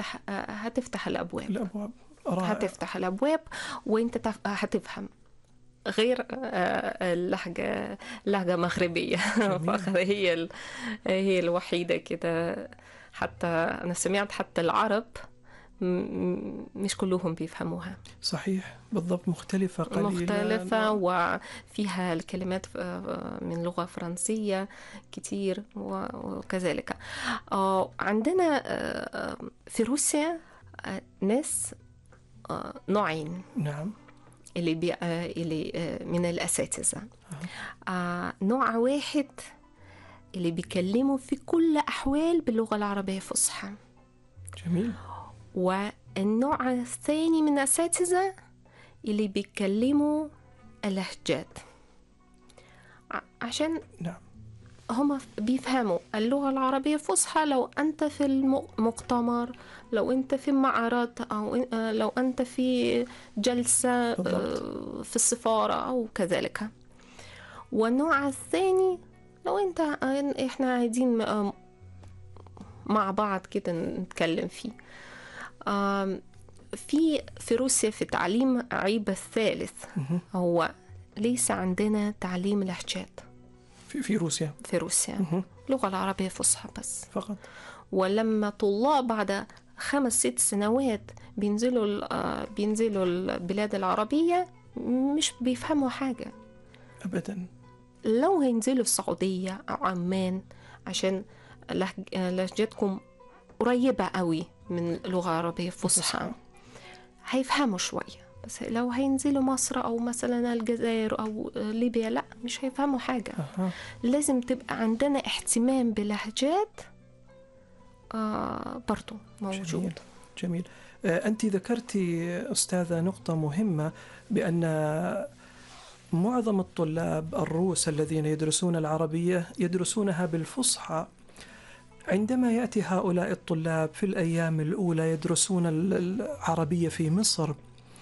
هتفتح هتفتح الابواب الابواب رائع هتفتح الابواب وانت تف... هتفهم غير آه، اللهجة لهجة مغربية جميل. هي ال... هي الوحيدة كده حتى أنا سمعت حتى العرب م- م- مش كلهم بيفهموها صحيح بالضبط مختلفة قليلا مختلفة وفيها الكلمات آه، من لغة فرنسية كتير و- وكذلك آه، عندنا آه، في روسيا آه، ناس آه، نوعين نعم اللي بي... آه، اللي آه، من الأساتذة آه، نوع واحد اللي بيكلموا في كل أحوال باللغة العربية الفصحى جميل والنوع الثاني من الأساتذة اللي بيتكلموا اللهجات ع- عشان نعم هم بيفهموا اللغة العربية الفصحى لو أنت في المؤتمر لو أنت في معرض أو إن- آه، لو أنت في جلسة بالضبط. آه، في السفارة أو كذلك والنوع الثاني لو أنت آه، إحنا عايزين آه، مع بعض كده نتكلم فيه آم، في في روسيا في تعليم عيب الثالث مهم. هو ليس عندنا تعليم لهجات في, في روسيا في روسيا مهم. اللغة العربية فصحى بس فقط ولما طلاب بعد خمس ست سنوات بينزلوا ال- آه، بينزلوا البلاد العربية مش بيفهموا حاجة أبدا لو هينزلوا السعودية أو عمان عشان لهج- آه، لهجتكم قريبة قوي من لغة عربية فصحى هيفهموا شوية بس لو هينزلوا مصر أو مثلا الجزائر أو آه، ليبيا لا مش هيفهموا حاجة أها. لازم تبقى عندنا اهتمام بلهجات آه برضو موجود جميل جميل آه، أنت ذكرتي أستاذة نقطة مهمة بأن معظم الطلاب الروس الذين يدرسون العربية يدرسونها بالفصحى عندما يأتي هؤلاء الطلاب في الأيام الأولى يدرسون ال- العربية في مصر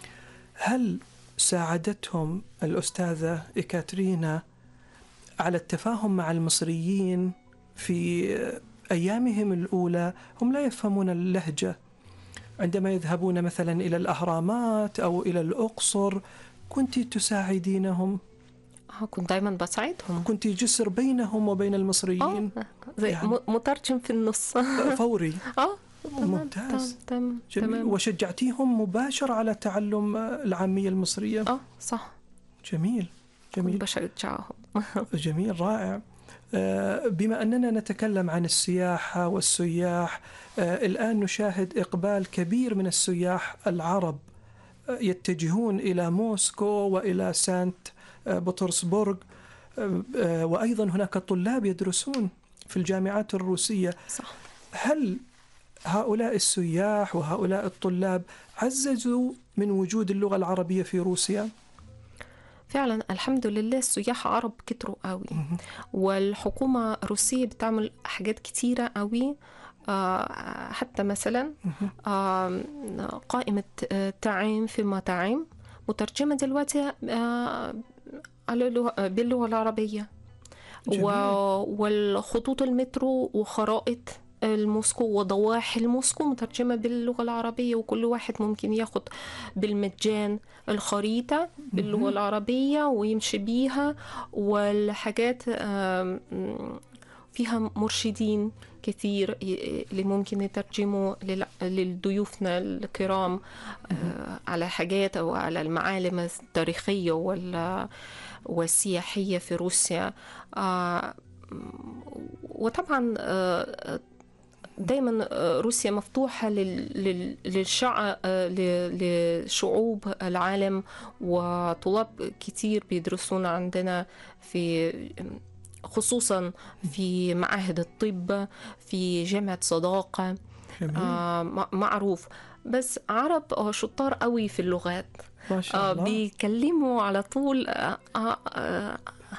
هل ساعدتهم الأستاذة إكاترينا على التفاهم مع المصريين في أيامهم الأولى هم لا يفهمون اللهجة عندما يذهبون مثلا إلى الأهرامات أو إلى الأقصر كنت تساعدينهم آه كنت دايما بساعدهم كنت جسر بينهم وبين المصريين اه زي يعني- م- مترجم في النص فوري اه تمام ممتاز. تمام تمام, جميل تمام. وشجعتيهم مباشر على تعلم العامية المصرية اه صح جميل كنت جميل بشجعهم جميل رائع آه، بما أننا نتكلم عن السياحة والسياح آه، الآن نشاهد إقبال كبير من السياح العرب آه، يتجهون إلى موسكو وإلى سانت آه، بطرسبورغ آه، آه، وأيضا هناك طلاب يدرسون في الجامعات الروسية صح هل هؤلاء السياح وهؤلاء الطلاب عززوا من وجود اللغة العربية في روسيا؟ فعلا الحمد لله السياح عرب كتروا قوي والحكومة الروسية بتعمل حاجات كتيرة قوي آه، حتى مثلا آه، قائمة آه، تعيم في مطاعم مترجمة دلوقتي آه، على اللغة- باللغة العربية جميل. و... والخطوط المترو وخرائط الموسكو وضواحي الموسكو مترجمة باللغة العربية وكل واحد ممكن ياخد بالمجان الخريطة باللغة العربية ويمشي بيها والحاجات آم، فيها مرشدين كثير ي- اللي ممكن يترجموا لل- للضيوفنا الكرام آه، على حاجات أو على المعالم التاريخية وال والسياحية في روسيا آه، وطبعا آه، دايما آه، روسيا مفتوحة لل- لل- للشع... آه، ل- لشعوب العالم وطلاب كتير بيدرسون عندنا في خصوصا في معاهد الطب في جامعة صداقة جميل آه، م- معروف بس عرب آه، شطار قوي في اللغات ما شاء آه الله بيكلموا على طول آه آه آه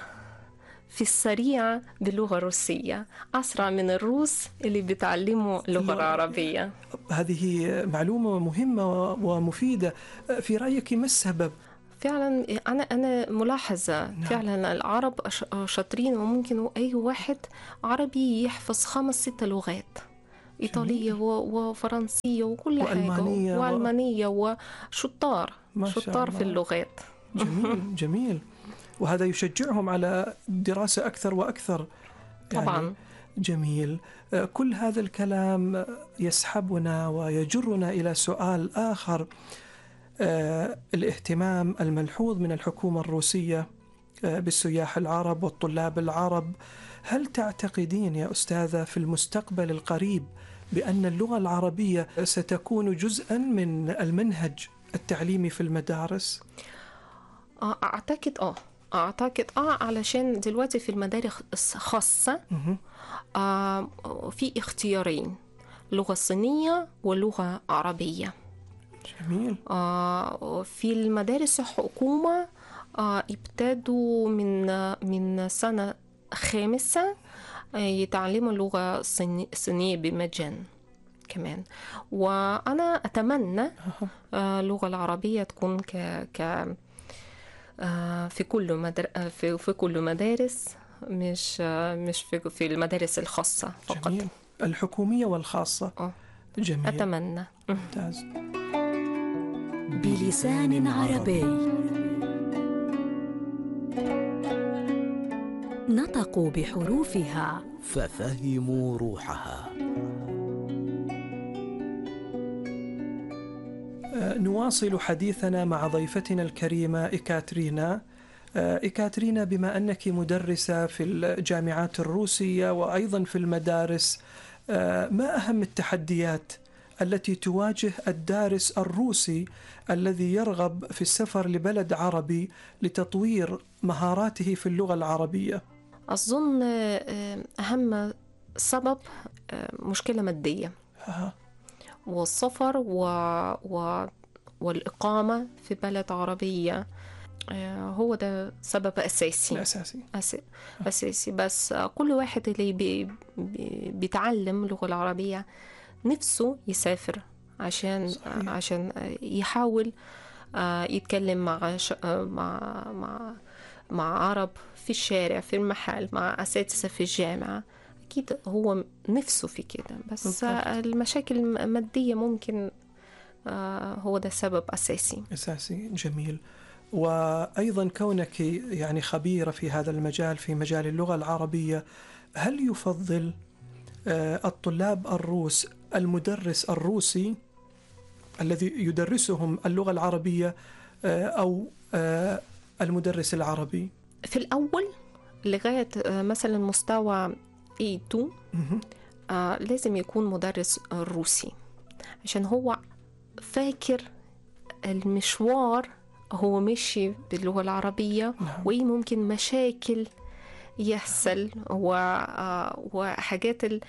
في السريع باللغة الروسية أسرع من الروس اللي بيتعلموا اللغة اللغة- العربية هذه معلومة مهمة ومفيدة في رأيك ما السبب؟ فعلا أنا أنا ملاحظة نعم. فعلا العرب ش- شاطرين وممكن أي واحد عربي يحفظ خمس ست لغات إيطالية و- وفرنسية وكل وألمانية حاجة و- وألمانية وشطار ما شاء شطار في الله. اللغات جميل جميل وهذا يشجعهم على دراسة أكثر وأكثر يعني طبعا جميل آه، كل هذا الكلام آه، يسحبنا ويجرنا إلى سؤال آخر آه، الاهتمام الملحوظ من الحكومة الروسية آه، بالسياح العرب والطلاب العرب هل تعتقدين يا أستاذة في المستقبل القريب بأن اللغة العربية ستكون جزءا من المنهج التعليمي في المدارس؟ آه، أعتقد آه أعتقد آه علشان دلوقتي في المدارس الخاصة مهم. آه في اختيارين لغة صينية ولغة عربية جميل آه، في المدارس الحكومة آه، ابتدوا من من سنة خامسة آه، يتعلموا اللغة الصيني- الصينية بمجان كمان وأنا أتمنى آه، اللغة العربية تكون ك ك آه، في كل مدر... آه، في في كل مدارس مش آه، مش في في المدارس الخاصة فقط جميل الحكومية والخاصة آه. جميل أتمنى ممتاز بلسان عربي نطقوا بحروفها ففهموا روحها آه، نواصل حديثنا مع ضيفتنا الكريمة إكاترينا آه، إكاترينا بما أنك مدرسة في الجامعات الروسية وأيضا في المدارس آه، ما أهم التحديات التي تواجه الدارس الروسي الذي يرغب في السفر لبلد عربي لتطوير مهاراته في اللغة العربية أظن آه، أهم سبب آه، مشكلة مادية آه، والسفر و... و... والإقامة في بلد عربية آه، هو ده سبب أساسي الأساسي أس... أساسي بس آه، كل واحد اللي بي... بي... بيتعلم اللغة العربية نفسه يسافر عشان صحيح. عشان يحاول آه، يتكلم مع ش... آه، مع مع مع عرب في الشارع في المحل مع أساتذة في الجامعة أكيد هو نفسه في كده بس بالضبط. آه، المشاكل المادية ممكن آه، هو ده سبب أساسي أساسي جميل وأيضا كونك يعني خبيرة في هذا المجال في مجال اللغة العربية هل يفضل آه، الطلاب الروس المدرس الروسي الذي يدرسهم اللغة العربية آه، أو آه، المدرس العربي في الأول لغاية آه، مثلا مستوى A2 مهم. آه لازم يكون مدرس آه، روسي عشان هو فاكر المشوار هو ماشي باللغة العربية نعم. وإيه ممكن مشاكل يحصل و... آه، وحاجات ال-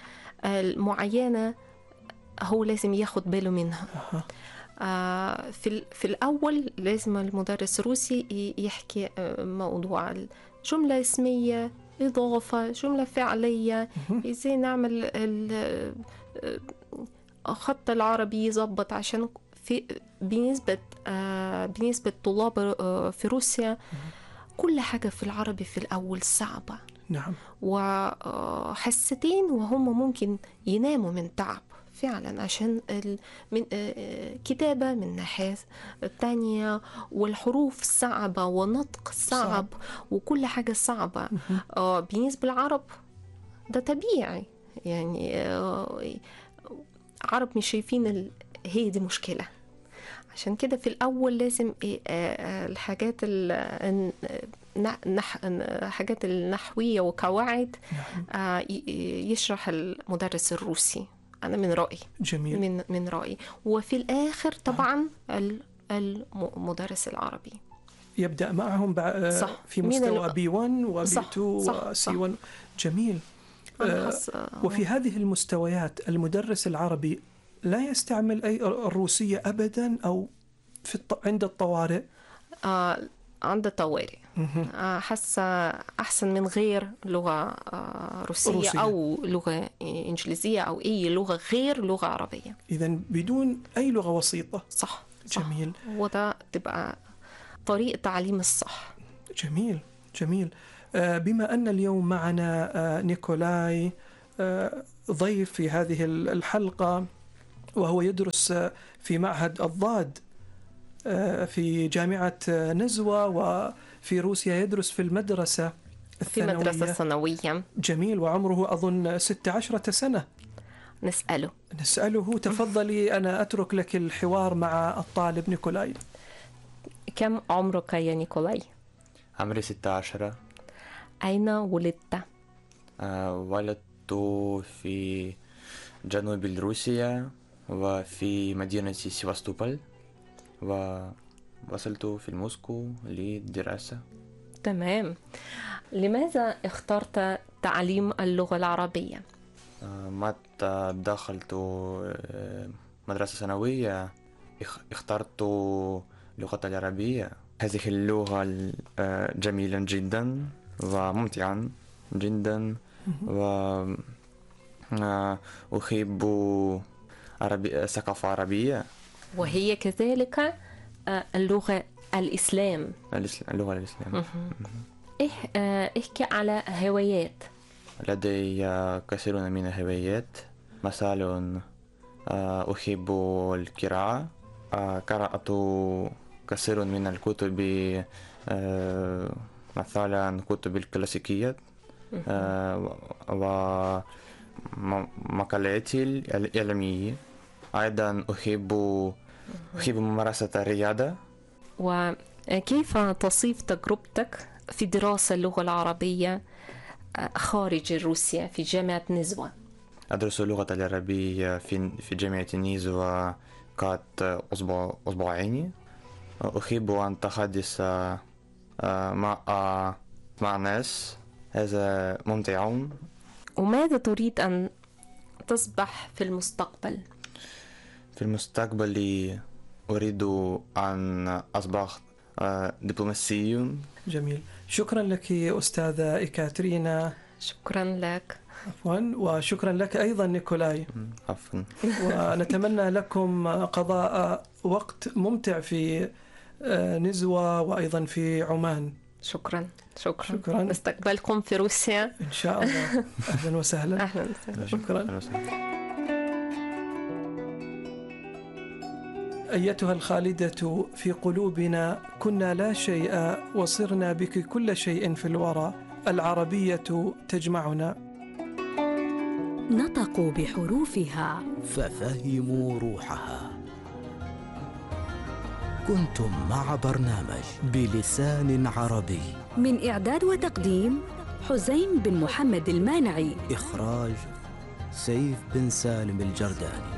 المعينة هو لازم ياخد باله منها أها. آه، في ال- في الأول لازم المدرس الروسي ي- يحكي آه، موضوع جملة اسمية إضافة جملة فعلية مهم. إزاي نعمل ال- آه، خط العربي يظبط عشان في بنسبة آه، بنسبة طلاب آه، في روسيا كل حاجة في العربي في الأول صعبة نعم وحستين وهم ممكن يناموا من تعب فعلا عشان ال... من آه، آه، كتابة من ناحية التانية والحروف صعبة ونطق صعب وكل حاجة صعبة آه، بالنسبة للعرب ده طبيعي يعني آه، عرب مش شايفين ال... هي دي مشكلة عشان كده في الأول لازم إيه، آه، آه، الحاجات ال... الن- نح... نح... حاجات النحوية وقواعد نعم آه، ي- يشرح المدرس الروسي أنا من رأيي جميل من من رأيي وفي الآخر طبعا ال- المدرس العربي يبدأ معهم بع- صح. في من مستوى ال- بي 1 وبي صح، 2 صح، وسي صح. 1 جميل أنا آه، حاسة وفي هذه المستويات المدرس العربي لا يستعمل أي الروسية أبدا أو في الط... عند الطوارئ آه، عند طوارئ مهم. آه، حاسة أحسن من غير لغة آه، روسية, روسية. أو لغة إنجليزية أو أي لغة غير لغة عربية إذا بدون أي لغة وسيطة صح, صح. جميل وده تبقى طريقة تعليم الصح جميل جميل آه، بما أن اليوم معنا آه، نيكولاي آه، ضيف في هذه الحلقة وهو يدرس في معهد الضاد آه، في جامعة نزوة وفي روسيا يدرس في المدرسة في مدرسة الثانوية ثانوية جميل وعمره أظن 16 سنة نسأله نسأله تفضلي أنا أترك لك الحوار مع الطالب نيكولاي كم عمرك يا نيكولاي؟ عمري 16 أين ولدت؟ آه، ولدت في جنوب روسيا وفي مدينة سيفاستوبول ووصلت في موسكو للدراسة تمام لماذا اخترت تعليم اللغة العربية؟ آه، متى دخلت آه، مدرسة ثانوية اخ- اخترت اللغة العربية هذه اللغة آه، جميلة جدا وممتعة جدا و آه، أحب عربي... ثقافة عربية وهي كذلك آه، اللغة الإسلام الإسلام- اللغة الإسلام إيه آه، احكي على هوايات لدي كثير من الهوايات مثلا آه، أحب القراءة آه، قرأت كثير من الكتب آه، مثلا كتب الكلاسيكيات آه، ومقالات العلمية أيضا أحب أحب ممارسة الرياضة وكيف تصف تجربتك في دراسة اللغة العربية آه، خارج روسيا في جامعة نزوة أدرس اللغة العربية في في جامعة نيزوى قد أسبوع أسبوعين أحب أن أتحدث آه، مع مع ناس هذا ممتع وماذا تريد أن تصبح في المستقبل؟ في المستقبل أريد أن أصبح آه، دبلوماسي جميل شكرا لك أستاذة إيكاترينا شكرا لك عفوا وشكرا لك أيضا نيكولاي عفوا ونتمنى لكم قضاء وقت ممتع في آه، نزوة وأيضا في عمان شكرا شكرا شكراً. نستقبلكم في روسيا إن شاء الله أهلا وسهلا أهلا وسهلا شكرا أهلا وسهلا. أيتها الخالدة في قلوبنا كنا لا شيء وصرنا بك كل شيء في الورى العربية تجمعنا نطقوا بحروفها ففهموا روحها كنتم مع برنامج بلسان عربي من إعداد وتقديم حسين بن محمد المانعي إخراج سيف بن سالم الجرداني